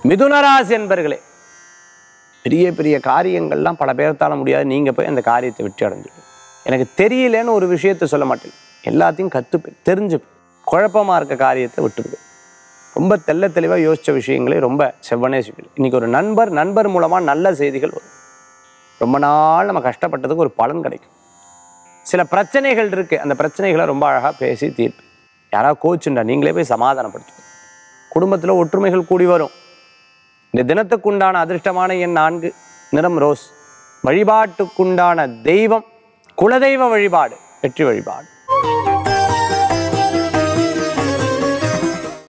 மிதுனராசி என்பர்களே பெரிய பெரிய காரியங்கள்லாம் பல பேர்த்தால முடியாது நீங்கள் போய் அந்த காரியத்தை வெற்றி அடைஞ்சிடும் எனக்கு தெரியலன்னு ஒரு விஷயத்தை சொல்ல மாட்டேன் எல்லாத்தையும் கற்றுப்பேன் தெரிஞ்சுப்பேன் குழப்பமாக இருக்க காரியத்தை விட்டுருவேன் ரொம்ப தெள்ள தெளிவாக யோசித்த விஷயங்களே ரொம்ப செவ்வனே செய்வேன் இன்றைக்கி ஒரு நண்பர் நண்பர் மூலமாக நல்ல செய்திகள் வரும் ரொம்ப நாள் நம்ம கஷ்டப்பட்டதுக்கு ஒரு பலன் கிடைக்கும் சில பிரச்சனைகள் இருக்குது அந்த பிரச்சனைகளை ரொம்ப அழகாக பேசி தீர்ப்பு யாராவது கோச்சுண்டா நீங்களே போய் சமாதானப்படுத்துங்க குடும்பத்தில் ஒற்றுமைகள் கூடி வரும் இந்த தினத்துக்குண்டான அதிர்ஷ்டமான எண் நான்கு நிறம் ரோஸ் வழிபாட்டுக்குண்டான தெய்வம் குலதெய்வ வழிபாடு வெற்றி வழிபாடு